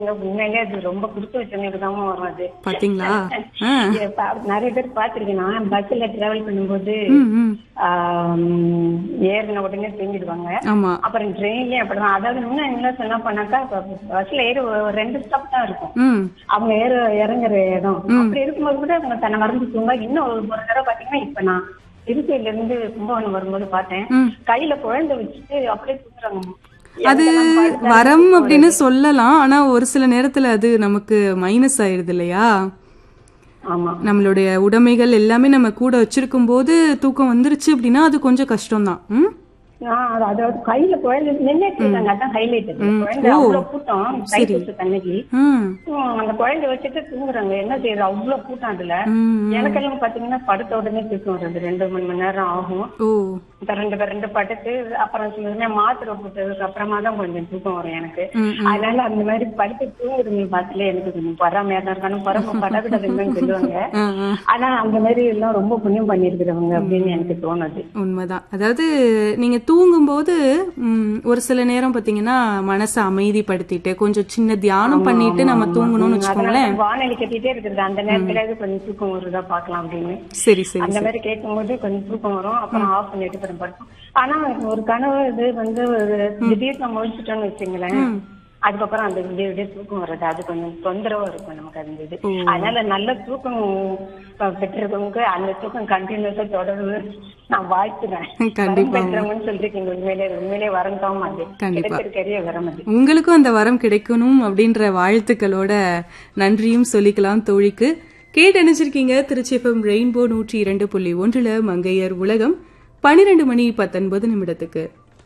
உண்மையிலே அது ரொம்ப கொடுத்து வச்சவங்களுக்கு தான் வரும் அது பாத்தீங்களா ஆ. ஏ, பா- நிறைய பேர் பாத்திருக்கேன் நான் பஸ்ல டிராவல் பண்ணும்போது ம், ம். ஆம், ஏறின உடனே தூங்கிடுவாங்க ஆமா அப்புறம் ட்ரெயின்லயும் அப்படிதான் அதாவது இன்னும் என்ன சொன்னா பண்ணாக்கா இப்ப பஸ்ல ஏறி ஒரு ரெண்டு ஸ்டாப் தான் இருக்கும் ம் அவங்க ஏற இறங்குற இடம் அப்படி இருக்கும்போது கூட அவங்க தன்னை மறந்து தூங்க இன்னும் ஒரு ஒரு தடவை பாத்தீங்கன்னா இப்ப நான் திருச்சியில இருந்து கும்பகோணம் வரும்போது பார்த்தேன் ம். கையில குழந்தை வச்சுட்டு அப்படியே தூங்குறாங்க அது எனக்கெல்லாம் படுத்தா வரம் அப்படின்னு சொல்லலாம் ஆனா ஒரு சில நேரத்துல அது நமக்கு மைனஸ் ஆயிடுது இல்லையா ஆமா நம்மளுடைய உடைமைகள் எல்லாமே நம்ம கூட வச்சிருக்கும் போது தூக்கம் வந்துருச்சு அப்படின்னா அது கொஞ்சம் கஷ்டம்தான் ம் நான் அது- அதாவது கையில குழந்தை நின்னுட்டு இருக்காங்க அதான் ஹைலைட் குழந்தை ஓ. அவ்வளவு கூட்டம் தைப்பூச தண்ணிக்கு ம் ம், அந்த குழந்தை வச்சுட்டு தூங்குறாங்க என்ன செய்யறது அவ்வளவு கூட்டம் அதுல ம். எனக்கெல்லாம் பாத்தீங்கன்னா படுத்த உடனே தூக்கம் வருது ரெண்டு மணி மணி நேரம் ஆகும் ஓ இப்ப ரெண்டு பேர் ரெண்டு படுத்து அப்புறம் சொல்லுங்க மாத்திரை போட்டதுக்கு அப்புறமா தான் கொஞ்சம் தூக்கம் வரும் எனக்கு ம், அதனால அந்த மாதிரி படுத்து தூங்குறவங்க பார்த்துல எனக்கு கொஞ்சம் பராமையா தான் இருக்கானு பரம படக்கூடாதுன்னு சொல்லுவாங்க ஆ, ஆ. ஆனா அந்த மாதிரி எல்லாம் ரொம்ப புண்ணியம் பண்ணிருக்கிறவங்க அப்படின்னு எனக்கு தோணுது உண்மைதான் அதாவது நீங்க தூங்கும்போது ம், ஒரு சில நேரம் பாத்தீங்கன்னா மனசை அமைதிப்படுத்திட்டு கொஞ்சம் சின்ன தியானம் பண்ணிட்டு நம்ம தூங்கணும்னு வச்சுக்கோங்களேன் அதனால வானொலி கட்டிட்டே இருக்குது அந்த நேரத்துல கொஞ்சம் தூக்கம் வருதா பாக்கலாம் அப்படின்னு சரி சரி அந்த மாதிரி கேட்கும்போது கொஞ்சம் தூக்கம் வரும் அப்புறம் ஆஃப் பண்ணிட்டு அப்புறம் படுப்போம் ஆனா ஒரு கனவு இது வந்து ஒரு திடீர்னு நம்ம முடிச்சிட்டோம்னு வச்சுங்களேன் அதுக்கப்புறம் அந்த விடிய விடிய தூக்கம் வர்றது அது கொஞ்சம் தொந்தரவா இருக்கும் நமக்கு அந்த இது அதனால நல்ல தூக்கம் ப- பெற்றிருக்கவங்க அந்த தூக்கம் கண்டினியூஸா தொடர்ந்து நான் வாழ்த்துறேன் கண்டிப்பா. வரம் பெற்றவங்கன்னு சொல்லிருக்கீங்க உண்மையிலே உண்மையிலே வரந்தாம அது கண்டிப்பா. கிடைச்சிருக்கிற வரம் அது உங்களுக்கும் அந்த வரம் கிடைக்கணும் அப்படின்ற வாழ்த்துக்களோட நன்றியும் சொல்லிக்கலாம் தோழிக்கு கேட்டு நினைச்சிருக்கீங்க திருச்சி எஃப்எம் ரெயின்போ நூற்றி இரண்டு புள்ளி ஒன்றுல மங்கையர் உலகம் பனிரெண்டு மணி பத்தொன்பது நிமிடத்துக்கு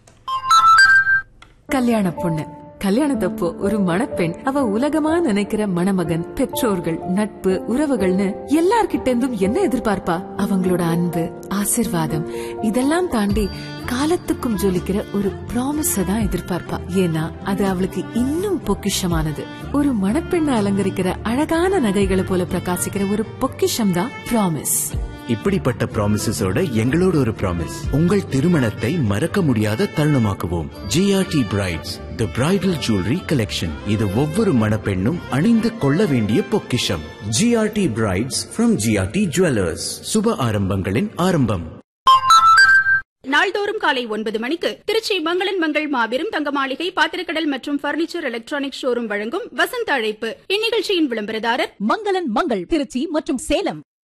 கல்யாண பொண்ணு கல்யாணத்தப்போ ஒரு மணப்பெண் அவ உலகமா நினைக்கிற மணமகன் பெற்றோர்கள் நட்பு உறவுகள்னு எல்லார்கிட்ட இருந்தும் என்ன எதிர்பார்ப்பா அவங்களோட அன்பு ஆசிர்வாதம் இதெல்லாம் தாண்டி காலத்துக்கும் ஜொலிக்கிற ஒரு ப்ராமிஸ தான் எதிர்பார்ப்பா ஏன்னா அது அவளுக்கு இன்னும் பொக்கிஷமானது ஒரு மணப்பெண்ணை அலங்கரிக்கிற அழகான நகைகளை போல பிரகாசிக்கிற ஒரு பொக்கிஷம் தான் ப்ராமிஸ் இப்படிப்பட்ட ப்ராமிசஸோட எங்களோட ஒரு ப்ராமிஸ் உங்கள் திருமணத்தை மறக்க முடியாத தருணமாக்குவோம் GRT brides the bridal jewellery collection இது ஒவ்வொரு மணப்பெண்ணும் அணிந்து கொள்ள வேண்டிய பொக்கிஷம் GRT brides from GRT jewellers சுப ஆரம்பங்களின் ஆரம்பம் நாள்தோறும் காலை ஒன்பது மணிக்கு திருச்சி மங்களன் மங்கள் மாபெரும் தங்க மாளிகை பாத்திரக்கடல் மற்றும் பர்னிச்சர் எலக்ட்ரானிக் ஷோரூம் வழங்கும் வசந்த அழைப்பு இந்நிகழ்ச்சியின் விளம்பரதாரர் மங்களன் மங்கள் திருச்சி மற்றும் சேலம்